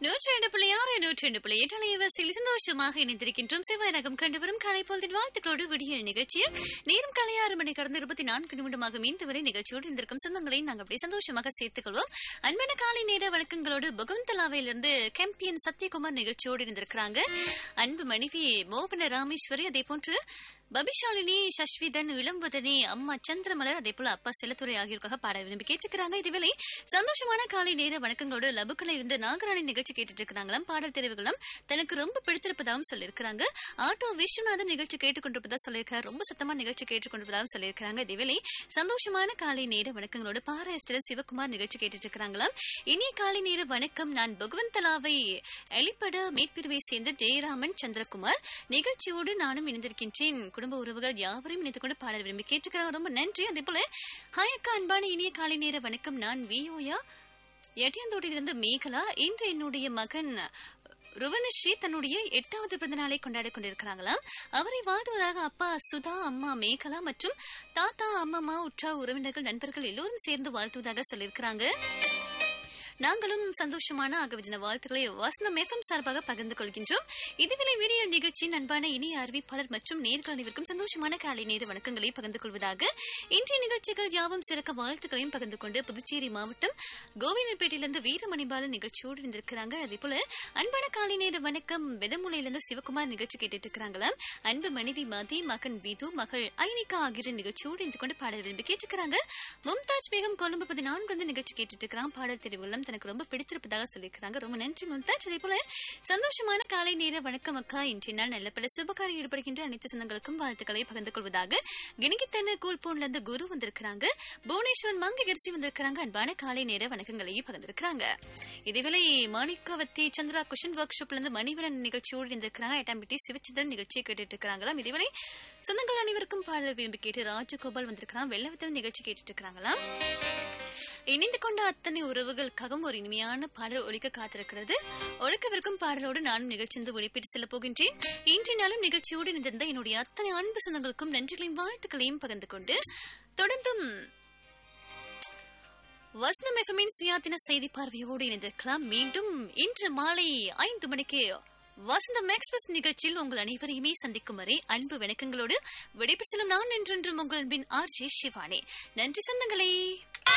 நூற்றி ரெண்டு புள்ளி ஆறு நூற்றி ரெண்டு புள்ளி எட்டு அலைவரிசையில் சந்தோஷமாக இணைந்திருக்கின்றோம் செவ்வாயரகம் கண்டு வரும் காலை பொழுதின் வாழ்த்துக்களோடு விடியல் நிகழ்ச்சியில் நேரம் காலை ஆறு மணி கடந்து இருபத்தி நான்கு நிமிடமாக மீண்டு வரை நிகழ்ச்சியோடு இருந்திருக்கும் சொந்தங்களை நாங்கள் அப்படியே சந்தோஷமாக சேர்த்துக் கொள்வோம் அன்பான காலை நேர வணக்கங்களோடு பகவந்தலாவையிலிருந்து கேம்பியன் சத்யகுமார் நிகழ்ச்சியோடு இருந்திருக்கிறாங்க அன்பு மனைவி மோகன ராமேஸ்வரி அதே போன்று பபிஷாலினி சஷ்விதன் இளம்வதனி அம்மா சந்திரமலர் அதே போல அப்பா செல்லத்துறை ஆகியோருக்காக பாட விரும்பி கேட்டுக்கிறாங்க இதுவேளை சந்தோஷமான காலை நேர வணக்கங்களோடு லபுக்களை இருந்து நாகராணி நிகழ்ச்சி கேட்டுட்டு இருக்கிறாங்களாம் பாடல் தெரிவுகளும் தனக்கு ரொம்ப பிடித்திருப்பதாகவும் சொல்லியிருக்கிறாங்க ஆட்டோ விஸ்வநாதன் நிகழ்ச்சி கேட்டுக்கொண்டிருப்பதா சொல்லியிருக்காரு ரொம்ப சத்தமா நிகழ்ச்சி கேட்டுக்கொண்டிருப்பதாகவும் சொல்லியிருக்கிறாங்க இதுவேளை சந்தோஷமான காலை நேர வணக்கங்களோடு பாராஸ்டர் சிவகுமார் நிகழ்ச்சி கேட்டுட்டு இருக்கிறாங்களாம் இனிய காலை நேர வணக்கம் நான் பகவந்தலாவை எலிப்பட மேற்பிரிவை சேர்ந்த ஜெயராமன் சந்திரகுமார் நிகழ்ச்சியோடு நானும் இணைந்திருக்கின்றேன் குடும்ப உறவுகள் யாவரையும் இணைத்துக் கொண்டு பாடல் விரும்பி கேட்டுக்கிறாங்க ரொம்ப நன்றி அதே போல ஹாய் அக்கா அன்பான இனிய காலை நேர வணக்கம் நான் வியோயா எட்டியந்தோட்டிலிருந்து மேகலா இன்று என்னுடைய மகன் ருவனஸ்ரீ தன்னுடைய எட்டாவது பிறந்த நாளை கொண்டாடி கொண்டிருக்கிறாங்களாம் அவரை வாழ்த்துவதாக அப்பா சுதா அம்மா மேகலா மற்றும் தாத்தா அம்மம்மா உற்றா உறவினர்கள் நண்பர்கள் எல்லோரும் சேர்ந்து வாழ்த்துவதாக சொல்லியிருக்கிறாங்க நாங்களும் சந்தோஷமான ஆகவிதின வாழ்த்துக்களை வசந்தம் எஃப்எம் சார்பாக பகிர்ந்து கொள்கின்றோம் இதுவிலை வீடியோ நிகழ்ச்சியின் அன்பான இனிய அறிவிப்பாளர் மற்றும் நேர்கள் அனைவருக்கும் சந்தோஷமான காலை நேர வணக்கங்களை பகிர்ந்து கொள்வதாக இன்றைய நிகழ்ச்சிகள் யாவும் சிறக்க வாழ்த்துக்களையும் பகிர்ந்து கொண்டு புதுச்சேரி மாவட்டம் கோவிந்தன்பேட்டையிலிருந்து வீரமணிபாலன் நிகழ்ச்சியோடு இருந்திருக்கிறாங்க அதே போல அன்பான காலை நேர வணக்கம் வெதமுலையிலிருந்து சிவகுமார் நிகழ்ச்சி கேட்டுட்டு இருக்கிறாங்களாம் அன்பு மனைவி மதி மகன் விது மகள் ஐனிகா ஆகியோர் நிகழ்ச்சியோடு இருந்து கொண்டு பாடல் விரும்பி கேட்டுக்கிறாங்க மும்தாஜ் பேகம் கொழும்பு பதினான்கு வந்து நிகழ்ச்சி கேட்டுட்டு இருக்கிறான் பாடல் தெரிவுகளும் தனக்கு ரொம்ப பிடித்திருப்பதாக சொல்லியிருக்கிறாங்க ரொம்ப நன்றி மும்தாஜ் அதே போல சந்தோஷமான காலை நேர வணக்கம் அக்கா இன்றைய நாள் நல்ல பல சுபகாரி ஈடுபடுகின்ற அனைத்து சொந்தங்களுக்கும் வாழ்த்துக்களை பகிர்ந்து கொள்வதாக கிணிகித்தன கூல்போன்ல இருந்து குரு வந்திருக்கிறாங்க புவனேஸ்வரன் மங்ககரிசி வந்திருக்கிறாங்க அன்பான காலை நேர வணக்கங்களையும் பகிர்ந்திருக்கிறாங்க இதேவேளை மாணிக்கவத்தி சந்திரா குஷன் ஒர்க் ஷாப்ல இருந்து மணிவரன் நிகழ்ச்சியோடு இருந்திருக்கிறாங்க எட்டாம்பிட்டி சிவச்சந்திரன் நிகழ்ச்சியை கேட்டுட்டு இருக்கிறாங்களாம் இதேவேளை சொந்தங்கள் அனைவருக்கும் பாடல் விரும்பி கேட்டு ராஜகோபால் வந்திருக்கிறான் வெள்ளவத்தல் நிகழ்ச்சி கேட்டுட்டு இருக்கிறாங்களாம் இணைந்து கொண்ட அத்தனை உறவுகளுக்காகவும் ஒரு இனிமையான பாடல் ஒழிக்க காத்திருக்கிறது ஒழிக்கவிருக்கும் பாடலோடு நானும் நிகழ்ச்சிந்து ஒளிப்பிட்டு செல்ல போகின்றேன் இன்றைய நாளும் நிகழ்ச்சியோடு இணைந்திருந்த என்னுடைய அத்தனை அன்பு சொந்தங்களுக்கும் நன்றிகளையும் வாழ்த்துக்களையும் பகிர்ந்து கொண்டு தொடர்ந்தும் வசனம் எஃப்எம்மின் சுயாதீன செய்தி பார்வையோடு இணைந்திருக்கலாம் மீண்டும் இன்று மாலை ஐந்து மணிக்கு வசந்தம் எக்ஸ்பிரஸ் நிகழ்ச்சியில் உங்கள் அனைவரையுமே சந்திக்கும் வரை அன்பு வணக்கங்களோடு விடைபெற்று செல்லும் நான் என்றென்றும் உங்கள் அன்பின் ஆர் ஜே சிவானி நன்றி சொந்தங்களே